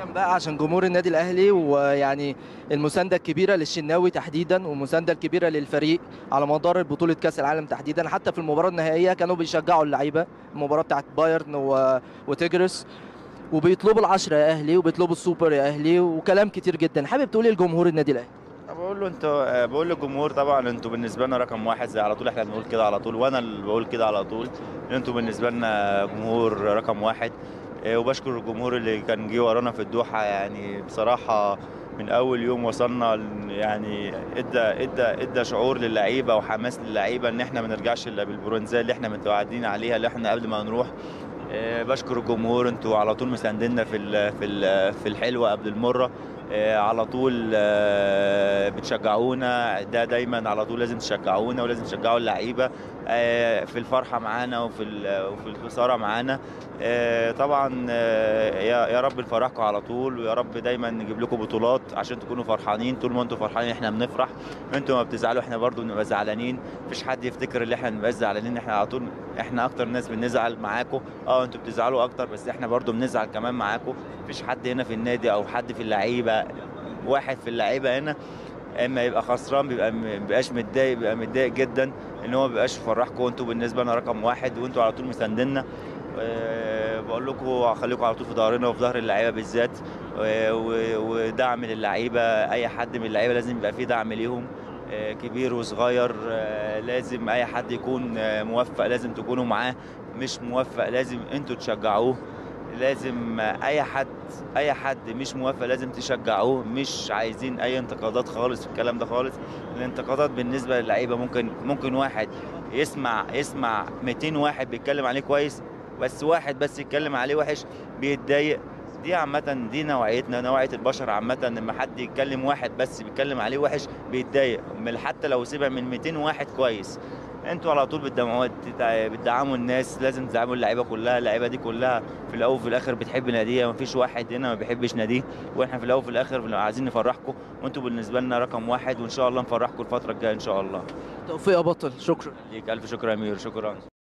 اخيرا بقى عشان جمهور النادي الاهلي ويعني المسانده الكبيره للشناوي تحديدا والمسانده الكبيره للفريق على مدار بطوله كاس العالم تحديدا حتى في المباراه النهائيه كانوا بيشجعوا اللعيبه المباراه بتاعت بايرن و... وتيجرس وبيطلبوا العشرة يا اهلي وبيطلبوا السوبر يا اهلي وكلام كتير جدا حابب تقول ايه لجمهور النادي الاهلي بقول له انتوا بقول للجمهور طبعا انتوا بالنسبه لنا رقم واحد زي على طول احنا بنقول كده على طول وانا اللي بقول كده على طول ان انتوا بالنسبه لنا جمهور رقم واحد اه، وبشكر الجمهور اللي كان جه ورانا في الدوحه يعني بصراحه من اول يوم وصلنا ل- يعني ادى ادى ادى شعور للعيبه وحماس للعيبه ان احنا ما نرجعش الا بالبرونزيه اللي احنا متوعدين عليها اللي احنا قبل ما نروح اه، بشكر الجمهور انتوا على طول مساندنا في ال- في ال- في الحلوه قبل المره اه، على طول اه، بتشجعونا ده دايما على طول لازم تشجعونا ولازم تشجعوا اللعيبه اه، في الفرحه معانا وفي ال- وفي الخساره معانا اه، طبعا اه، يا يا رب نفرحكم على طول ويا رب دايما نجيب لكم بطولات عشان تكونوا فرحانين طول ما انتوا فرحانين احنا بنفرح انتوا ما بتزعلوا احنا برضو بنبقى زعلانين مفيش حد يفتكر ان احنا بنبقى زعلانين احنا على طول احنا اكتر ناس بنزعل معاكم اه انتوا بتزعلوا اكتر بس احنا برضو بنزعل كمان معاكم مفيش حد هنا في النادي او حد في اللعيبه واحد في اللعيبه هنا اما يبقى خسران بيبقى م- بيبقاش متضايق بيبقى متضايق جدا ان هو ما بيبقاش فرحكم وانتوا بالنسبه لنا رقم واحد وانتوا على طول مساندنا آه، بقول لكم خليكم على طول في ظهرنا وفي ظهر اللعيبه بالذات و- و- ودعم للعيبه اي حد من اللعيبه لازم يبقى فيه دعم ليهم آه، كبير وصغير آه، لازم اي حد يكون آه، موفق لازم تكونوا معاه مش موفق لازم انتوا تشجعوه لازم آه، اي حد اي حد مش موافق لازم تشجعوه مش عايزين اي انتقادات خالص في الكلام ده خالص الانتقادات بالنسبه للعيبه ممكن ممكن واحد يسمع يسمع 200 واحد بيتكلم عليه كويس بس واحد بس يتكلم عليه وحش بيتضايق دي عامة دي نوعيتنا نوعية البشر عامة لما حد يتكلم واحد بس بيتكلم عليه وحش بيتضايق من- حتى لو سمع من 200 واحد كويس انتوا على طول بتدعموا بتدع- بتدعموا الناس لازم تدعموا اللعيبه كلها اللعيبه دي كلها في الاول وفي الاخر بتحب ناديها مفيش واحد هنا ما بيحبش ناديه واحنا في الاول وفي الاخر بنبقى عايزين نفرحكم وانتوا بالنسبه لنا رقم واحد وان شاء الله نفرحكم الفتره الجايه ان شاء الله توفيق يا بطل شكرا ليك الف شكر يا امير شكرا